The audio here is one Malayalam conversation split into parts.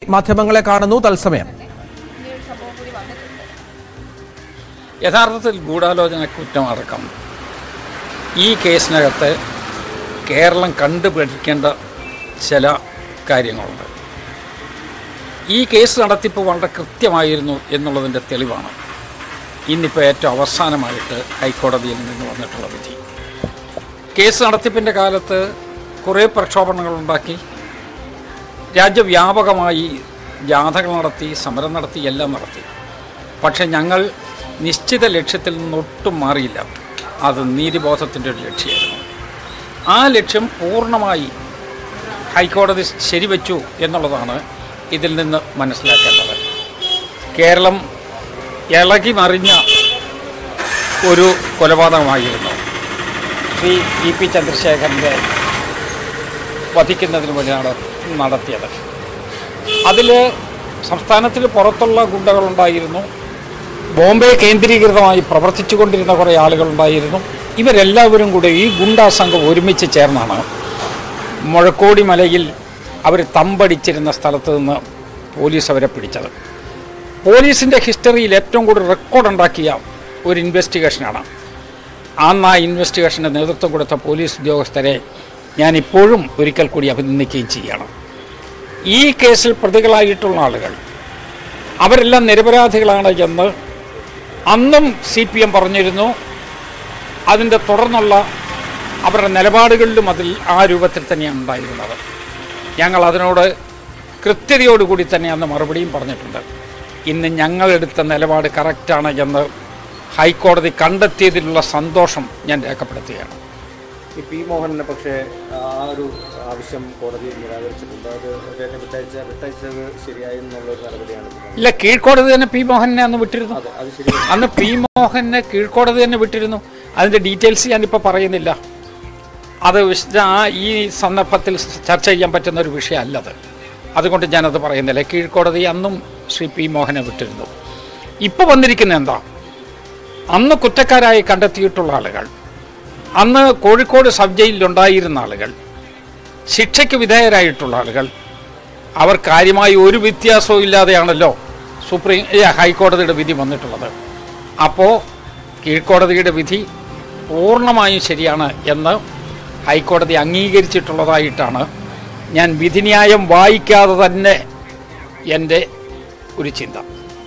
മാധ്യമങ്ങളെ കാണുന്നു തത്സമയം യഥാർത്ഥത്തിൽ ഗൂഢാലോചന കുറ്റമടക്കം ഈ കേസിനകത്ത് കേരളം കണ്ടുപിടിക്കേണ്ട ചില കാര്യങ്ങളുണ്ട് ഈ കേസ് നടത്തിപ്പ് വളരെ കൃത്യമായിരുന്നു എന്നുള്ളതിൻ്റെ തെളിവാണ് ഇന്നിപ്പോൾ ഏറ്റവും അവസാനമായിട്ട് ഹൈക്കോടതിയിൽ നിന്ന് വന്നിട്ടുള്ള വിധി കേസ് നടത്തിപ്പിൻ്റെ കാലത്ത് കുറേ പ്രക്ഷോഭങ്ങളുണ്ടാക്കി രാജ്യവ്യാപകമായി ജാഥകൾ നടത്തി സമരം നടത്തി എല്ലാം നടത്തി പക്ഷെ ഞങ്ങൾ നിശ്ചിത ലക്ഷ്യത്തിൽ നിന്നൊട്ടും മാറിയില്ല അത് നീതിബോധത്തിൻ്റെ ഒരു ലക്ഷ്യമായിരുന്നു ആ ലക്ഷ്യം പൂർണ്ണമായി ഹൈക്കോടതി ശരിവെച്ചു എന്നുള്ളതാണ് ഇതിൽ നിന്ന് മനസ്സിലാക്കേണ്ടത് കേരളം ഇളകി മറിഞ്ഞ ഒരു കൊലപാതകമായിരുന്നു ശ്രീ ഇ പി ചന്ദ്രശേഖരൻ്റെ വധിക്കുന്നതിന് വേണ്ടിയാണ് നടത്തിയത് അതിൽ സംസ്ഥാനത്തിന് പുറത്തുള്ള ഗുണ്ടകളുണ്ടായിരുന്നു ബോംബെ കേന്ദ്രീകൃതമായി പ്രവർത്തിച്ചു കൊണ്ടിരുന്ന കുറേ ആളുകളുണ്ടായിരുന്നു ഇവരെല്ലാവരും കൂടെ ഈ ഗുണ്ടാ സംഘം ഒരുമിച്ച് ചേർന്നാണ് മുഴക്കോടി മലയിൽ അവർ തമ്പടിച്ചിരുന്ന സ്ഥലത്ത് നിന്ന് പോലീസ് അവരെ പിടിച്ചത് പോലീസിൻ്റെ ഹിസ്റ്ററിയിൽ ഏറ്റവും കൂടുതൽ റെക്കോർഡ് ഉണ്ടാക്കിയ ഒരു ഇൻവെസ്റ്റിഗേഷനാണ് അന്ന് ആ ഇൻവെസ്റ്റിഗേഷന് നേതൃത്വം കൊടുത്ത പോലീസ് ഉദ്യോഗസ്ഥരെ ഞാൻ ഇപ്പോഴും ഒരിക്കൽ കൂടി അഭിനന്ദിക്കുകയും ചെയ്യുകയാണ് ഈ കേസിൽ പ്രതികളായിട്ടുള്ള ആളുകൾ അവരെല്ലാം നിരപരാധികളാണ് എന്ന് അന്നും സി പി എം പറഞ്ഞിരുന്നു അതിൻ്റെ തുടർന്നുള്ള അവരുടെ നിലപാടുകളിലും അതിൽ ആ രൂപത്തിൽ തന്നെയാണ് ഉണ്ടായിരുന്നത് ഞങ്ങൾ അതിനോട് കൃത്യതയോടുകൂടി തന്നെ അന്ന് മറുപടിയും പറഞ്ഞിട്ടുണ്ട് ഇന്ന് ഞങ്ങളെടുത്ത നിലപാട് കറക്റ്റാണ് എന്ന് ഹൈക്കോടതി കണ്ടെത്തിയതിലുള്ള സന്തോഷം ഞാൻ രേഖപ്പെടുത്തുകയാണ് ഈ പി മോഹനനെ പക്ഷേ ആ ഒരു ആവശ്യം കോടതി നിരാകരിച്ചിട്ടുണ്ട് അത് അദ്ദേഹത്തെ വിട്ടയച്ച വിട്ടയച്ചത് ശരിയായി എന്നുള്ളൊരു നടപടിയാണ് ഇപ്പോൾ. ഇല്ല കീഴ്ക്കോടതി തന്നെ പി മോഹനെ അന്ന് വിട്ടിരുന്നു അതെ അത് ശരി അന്ന് പി മോഹനെ കീഴ്ക്കോടതി തന്നെ വിട്ടിരുന്നു അതിൻ്റെ ഡീറ്റെയിൽസ് ഞാനിപ്പോൾ പറയുന്നില്ല അത് വിശദ ആ ഈ സന്ദർഭത്തിൽ ചർച്ച ചെയ്യാൻ പറ്റുന്ന ഒരു വിഷയമല്ലത് അതുകൊണ്ട് ഞാനത് പറയുന്നില്ല കീഴ്ക്കോടതി അന്നും ശ്രീ പി മോഹനെ വിട്ടിരുന്നു ഇപ്പോൾ വന്നിരിക്കുന്ന എന്താ അന്ന് കുറ്റക്കാരായി കണ്ടെത്തിയിട്ടുള്ള ആളുകൾ അന്ന് കോഴിക്കോട് സബ് ജയിലിലുണ്ടായിരുന്ന ആളുകൾ ശിക്ഷയ്ക്ക് വിധേയരായിട്ടുള്ള ആളുകൾ അവർ കാര്യമായി ഒരു വ്യത്യാസവും ഇല്ലാതെയാണല്ലോ സുപ്രീം ഏ, ഹൈക്കോടതിയുടെ വിധി വന്നിട്ടുള്ളത് അപ്പോൾ കീഴ്ക്കോടതിയുടെ വിധി പൂർണ്ണമായും ശരിയാണ് എന്ന് ഹൈക്കോടതി അംഗീകരിച്ചിട്ടുള്ളതായിട്ടാണ് ഞാൻ വിധിന്യായം വായിക്കാതെ തന്നെ എൻ്റെ ഒരു ചിന്ത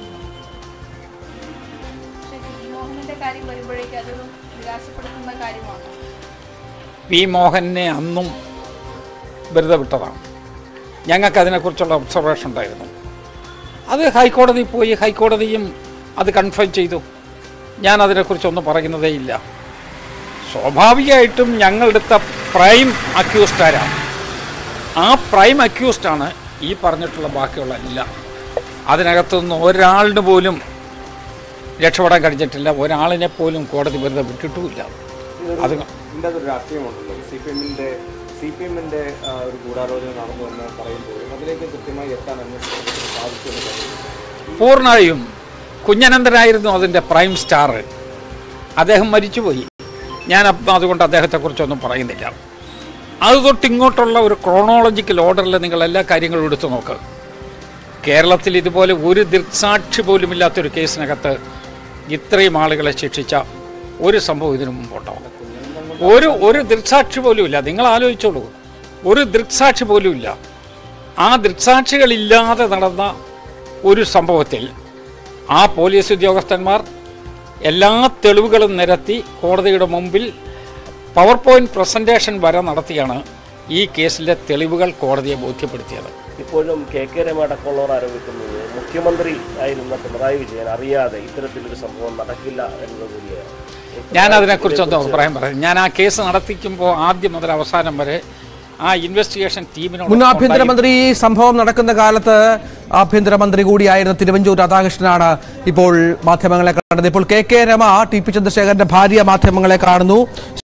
പക്ഷേ ഈ മോഹനന്റെ കാര്യം വരുമ്പോഴേക്കും അതൊരു നിരാശപ്പെടുത്തുന്ന കാര്യമാണ് പി മോഹനെ അന്നും വെറുതെ വിട്ടതാണ് ഞങ്ങൾക്ക് അതിനെക്കുറിച്ചുള്ള ഒബ്സർവേഷൻ ഉണ്ടായിരുന്നു അത് ഹൈക്കോടതി പോയി ഹൈക്കോടതിയും അത് കൺഫേം ചെയ്തു ഞാൻ അതിനെക്കുറിച്ചൊന്നും പറയുന്നതേ ഇല്ല സ്വാഭാവികമായിട്ടും ഞങ്ങളെടുത്ത പ്രൈം അക്യൂസ്ഡ് ആരാണ് ആ പ്രൈം അക്യൂസ്ഡാണ് ഈ പറഞ്ഞിട്ടുള്ള ബാക്കിയുള്ള എല്ലാം അതിനകത്തുനിന്ന് ഒരാളിന് പോലും രക്ഷപ്പെടാൻ കഴിഞ്ഞിട്ടില്ല ഒരാളിനെ പോലും കോടതി വെറുതെ വിട്ടിട്ടുമില്ല അത് ഇതിൻ്റെ അതൊരു രാഷ്ട്രീയമുണ്ടല്ലോ സി പി എമ്മിൻ്റെ സി പി എമ്മിൻ്റെ ഒരു ഗൂഢാലോചന നടന്നു എന്ന് പറയുമ്പോൾ അതിലേക്ക് കൃത്യമായി എത്താൻ അന്വേഷണത്തിന് സാധിക്കുമെന്ന് പറയുന്നു പൂർണ്ണമായും കുഞ്ഞനന്തനായിരുന്നു അതിൻ്റെ പ്രൈം സ്റ്റാർ അദ്ദേഹം മരിച്ചുപോയി ഞാൻ അപ്പം അതുകൊണ്ട് അദ്ദേഹത്തെക്കുറിച്ചൊന്നും പറയുന്നില്ല അത് തൊട്ട് ഇങ്ങോട്ടുള്ള ഒരു ക്രോണോളജിക്കൽ ഓർഡറിൽ നിങ്ങൾ എല്ലാ കാര്യങ്ങളും എടുത്തു നോക്ക് കേരളത്തിൽ ഇതുപോലെ ഒരു ദൃക്സാക്ഷി പോലും ഇല്ലാത്തൊരു കേസിനകത്ത് ഇത്രയും ആളുകളെ ശിക്ഷിച്ച ഒരു സംഭവം ഇതിനു മുമ്പുണ്ടോ ഒരു ഒരു ദൃക്സാക്ഷി പോലും ഇല്ല നിങ്ങൾ ആലോചിച്ചോളൂ ഒരു ദൃക്സാക്ഷി പോലും ഇല്ല ആ ദൃക്സാക്ഷികളില്ലാതെ നടന്ന ഒരു സംഭവത്തിൽ ആ പോലീസ് ഉദ്യോഗസ്ഥന്മാർ എല്ലാ തെളിവുകളും നിരത്തി കോടതിയുടെ മുമ്പിൽ പവർ പോയിന്റ് പ്രസൻറ്റേഷൻ വരെ നടത്തിയാണ് ഈ കേസിലെ തെളിവുകൾ കോടതിയെ ബോധ്യപ്പെടുത്തിയത് ഇപ്പോഴും കെ കെ രമ അടക്കമുള്ളവർ ആരോപിക്കുന്നത് മുഖ്യമന്ത്രി ആയിരുന്ന പിണറായി വിജയൻ അറിയാതെ ഇത്തരത്തിലൊരു സംഭവം നടക്കില്ല എന്നത് കൂടിയാണ് ഞാൻ അതിനെക്കുറിച്ചൊന്നും അഭിപ്രായം പറയാം ഞാൻ ആ കേസ് നടത്തിക്കുമ്പോൾ ആദ്യം മുതൽ അവസാനം വരെ ആ ഇൻവെസ്റ്റിഗേഷൻ ടീമിനോട് മുൻ ആഭ്യന്തരമന്ത്രി ഈ സംഭവം നടക്കുന്ന കാലത്ത് ആഭ്യന്തരമന്ത്രി കൂടിയായിരുന്ന തിരുവഞ്ചൂർ രാധാകൃഷ്ണനാണ് ഇപ്പോൾ മാധ്യമങ്ങളെ കണ്ടത് ഇപ്പോൾ K K Rama T P ചന്ദ്രശേഖരന്റെ ഭാര്യ മാധ്യമങ്ങളെ കാണുന്നു